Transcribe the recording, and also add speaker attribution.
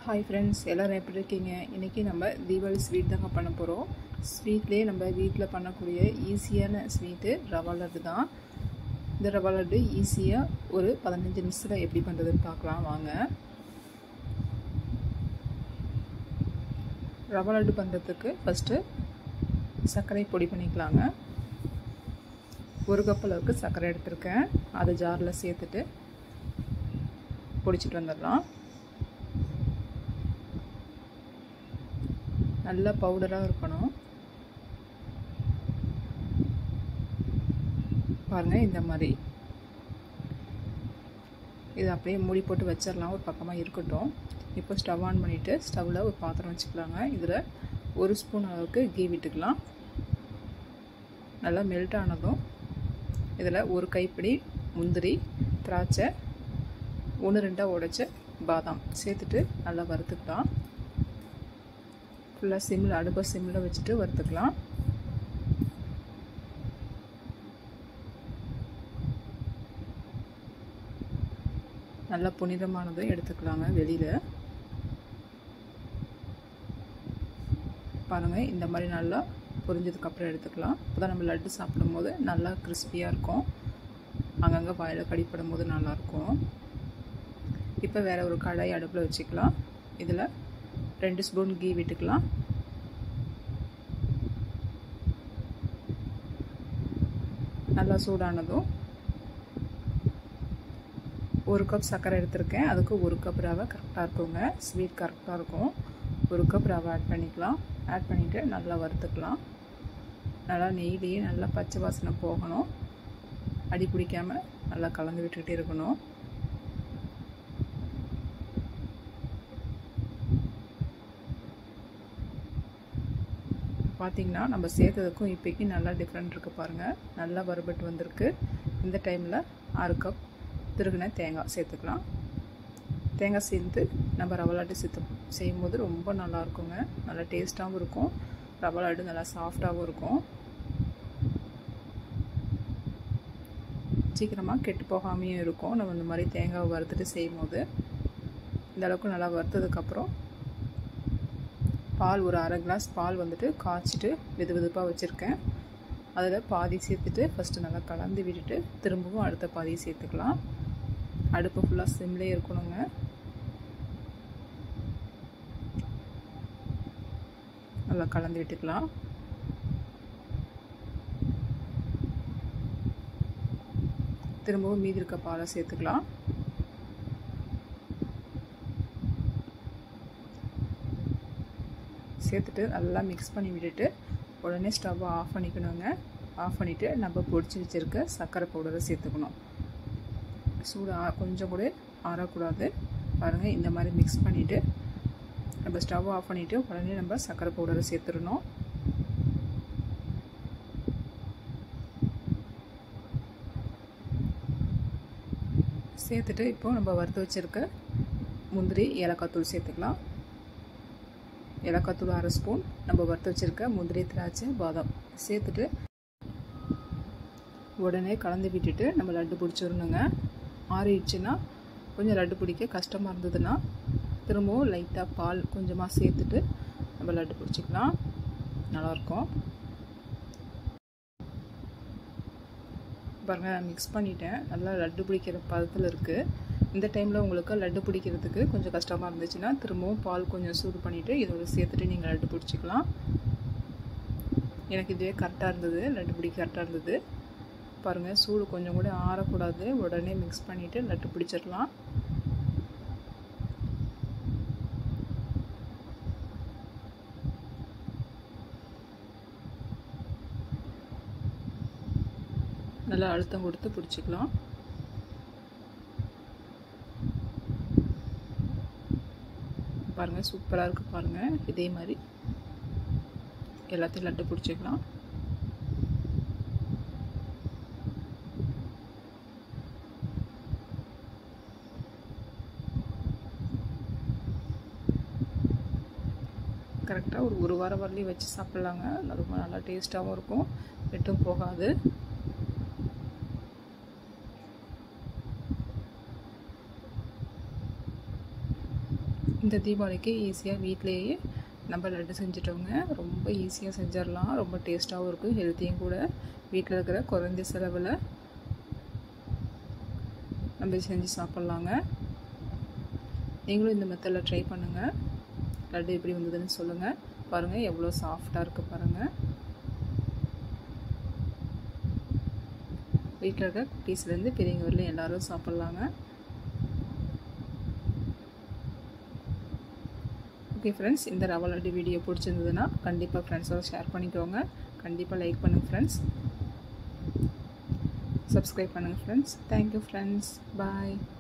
Speaker 1: hi friends எல்லோரும் எப்படி இருக்கீங்க இன்றைக்கி நம்ம தீபாவளி ஸ்வீட் தாங்க பண்ண போகிறோம் ஸ்வீட்லேயே நம்ம வீட்டில் பண்ணக்கூடிய ஈஸியான ஸ்வீட்டு ரவா லட்டு தான் இந்த ரவா லட்டு ஈஸியாக ஒரு பதினஞ்சு நிமிஷத்தில் எப்படி பண்ணுறதுன்னு பார்க்கலாம் வாங்க ரவா லட்டு பண்ணுறதுக்கு ஃபஸ்ட்டு சர்க்கரை பொடி பண்ணிக்கலாங்க ஒரு கப் அளவுக்கு சர்க்கரை எடுத்திருக்கேன் அதை ஜாரில் சேர்த்துட்டு பொடிச்சிட்டு வந்துடலாம் நல்லா பவுடராக இருக்கணும் பாருங்கள் இந்த மாதிரி இது அப்படியே மூடி போட்டு வச்சிடலாம் ஒரு பக்கமாக இருக்கட்டும் இப்போ ஸ்டவ் ஆன் பண்ணிவிட்டு ஸ்டவ்வில் ஒரு பாத்திரம் வச்சுக்கலாங்க இதில் ஒரு ஸ்பூன் அளவுக்கு கீ விட்டுக்கலாம் நல்லா மெல்ட் ஆனதும் இதில் ஒரு கைப்பிடி முந்திரி திராட்சை ஒன்று ரெண்டாக உடைச்ச பாதாம் சேர்த்துட்டு நல்லா வறுத்துக்கலாம் ஃபுல்லாக சிம்மில் அடுப்பை சிம்மில் வச்சுட்டு வறுத்துக்கலாம் நல்லா புனிதமானதும் எடுத்துக்கலாங்க வெளியில் பாருங்கள் இந்த மாதிரி நல்லா பொரிஞ்சதுக்கப்புறம் எடுத்துக்கலாம் அப்போ தான் நம்ம லட்டு சாப்பிடும்போது நல்லா கிறிஸ்பியாக இருக்கும் அங்கங்கே வாயில் கடிப்படும் போது நல்லாயிருக்கும் இப்போ வேறு ஒரு கடாய் அடுப்பில் வச்சுக்கலாம் இதில் ரெண்டு ஸ்பூன் கீ விட்டுக்கலாம் நல்லா சூடானதும் ஒரு கப் சர்க்கரை எடுத்திருக்கேன் அதுக்கு ஒரு கப் ரவை கரெக்டாக இருக்குங்க ஸ்வீட் கரெக்டாக இருக்கும் ஒரு கப் ரவை ஆட் பண்ணிக்கலாம் ஆட் பண்ணிவிட்டு நல்லா வறுத்துக்கலாம் நல்லா நெய்லேயே நல்லா பச்சை வாசனை போகணும் அடி பிடிக்காமல் நல்லா கலந்து விட்டுக்கிட்டே இருக்கணும் பார்த்திங்கன்னா நம்ம சேர்த்ததுக்கும் இப்போக்கி நல்லா டிஃப்ரெண்ட் இருக்குது பாருங்கள் நல்லா வறுபட்டு வந்திருக்கு இந்த டைமில் ஆறு கப் திருகின தேங்காய் சேர்த்துக்கலாம் தேங்காய் சேர்த்து நம்ம ரவா லட்டு சேர்த்து செய்யும்போது ரொம்ப நல்லா இருக்குங்க நல்லா டேஸ்ட்டாகவும் இருக்கும் ரவா லட்டு நல்லா சாஃப்டாகவும் இருக்கும் சீக்கிரமாக கெட்டு போகாமையும் இருக்கும் நம்ம இந்த மாதிரி தேங்காவை வறுத்துட்டு செய்யும் போது இந்த அளவுக்கு நல்லா வறுத்ததுக்கப்புறம் பால் ஒரு அரை கிளாஸ் பால் வந்துட்டு காய்ச்சிட்டு வெது வெதுப்பாக வச்சுருக்கேன் அதில் பாதி சேர்த்துட்டு ஃபஸ்ட்டு நல்லா கலந்து விட்டுட்டு திரும்பவும் அடுத்த பாதி சேர்த்துக்கலாம் அடுப்பு ஃபுல்லாக சிம்லே இருக்கணுங்க நல்லா கலந்து விட்டுக்கலாம் திரும்பவும் மீதி இருக்க பாலை சேர்த்துக்கலாம் சேர்த்துட்டு நல்லா மிக்ஸ் பண்ணி விட்டுட்டு உடனே ஸ்டவ்வை ஆஃப் பண்ணிக்கணுங்க ஆஃப் பண்ணிவிட்டு நம்ம பொடிச்சு வச்சுருக்க சர்க்கரை பவுடரை சேர்த்துக்கணும் சூடு கொஞ்சம் கூட ஆறக்கூடாது பாருங்கள் இந்த மாதிரி மிக்ஸ் பண்ணிவிட்டு நம்ம ஸ்டவ் ஆஃப் பண்ணிவிட்டு உடனே நம்ம சர்க்கரை பவுடரை சேர்த்துடணும் சேர்த்துட்டு இப்போது நம்ம வறுத்து வச்சுருக்க முந்திரி ஏலக்காய் தூள் சேர்த்துக்கலாம் ஏலக்காய் தூள் அரை ஸ்பூன் நம்ம வறுத்து வச்சுருக்க முந்திரி திராட்சை பாதாம் சேர்த்துட்டு உடனே கலந்து விட்டுட்டு நம்ம லட்டு பிடிச்சிடணுங்க ஆறிடுச்சுன்னா கொஞ்சம் லட்டு பிடிக்க கஷ்டமாக இருந்ததுன்னா திரும்பவும் லைட்டாக பால் கொஞ்சமாக சேர்த்துட்டு நம்ம லட்டு பிடிச்சிக்கலாம் நல்லாயிருக்கும் பாருங்கள் மிக்ஸ் பண்ணிட்டேன் நல்லா லட்டு பிடிக்கிற பதத்தில் இருக்குது இந்த டைமில் உங்களுக்கு லட்டு பிடிக்கிறதுக்கு கொஞ்சம் கஷ்டமாக இருந்துச்சுன்னா திரும்பவும் பால் கொஞ்சம் சூடு பண்ணிவிட்டு இதோட சேர்த்துட்டு நீங்கள் லட்டு பிடிச்சிக்கலாம் எனக்கு இதுவே கரெக்டாக இருந்தது லட்டு பிடிக்க கரெக்டாக இருந்தது பாருங்கள் சூடு கொஞ்சம் கூட ஆறக்கூடாது உடனே மிக்ஸ் பண்ணிவிட்டு லட்டு பிடிச்சிடலாம் நல்லா அழுத்தம் கொடுத்து பிடிச்சிக்கலாம் பாருங்கள் சூப்பராக இருக்குது பாருங்கள் இதே மாதிரி எல்லாத்தையும் லட்டு பிடிச்சிக்கலாம் கரெக்டாக ஒரு ஒரு வாரம் வரலையும் வச்சு சாப்பிட்லாங்க ரொம்ப நல்லா டேஸ்ட்டாகவும் இருக்கும் கெட்டும் போகாது இந்த தீபாவளிக்கு ஈஸியாக வீட்டிலேயே நம்ம லட்டு செஞ்சிட்டோங்க ரொம்ப ஈஸியாக செஞ்சிடலாம் ரொம்ப டேஸ்ட்டாகவும் இருக்கும் ஹெல்த்தியும் கூட வீட்டில் இருக்கிற குறைந்த செலவில் நம்ம செஞ்சு சாப்பிட்லாங்க நீங்களும் இந்த மெத்தடில் ட்ரை பண்ணுங்கள் லட்டு எப்படி வந்ததுன்னு சொல்லுங்கள் பாருங்கள் எவ்வளோ சாஃப்டாக இருக்குது பாருங்கள் வீட்டில் இருக்க குட்டீஸ்லேருந்து பெரியவங்க வரலையும் எல்லோரும் சாப்பிட்லாங்க ஓகே ஃப்ரெண்ட்ஸ் இந்த ரவா லட்டு வீடியோ பிடிச்சிருந்ததுன்னா கண்டிப்பாக ஃப்ரெண்ட்ஸோட ஷேர் பண்ணிக்கோங்க கண்டிப்பாக லைக் பண்ணுங்கள் ஃப்ரெண்ட்ஸ் சப்ஸ்கிரைப் பண்ணுங்கள் ஃப்ரெண்ட்ஸ் தேங்க்யூ ஃப்ரெண்ட்ஸ் பாய்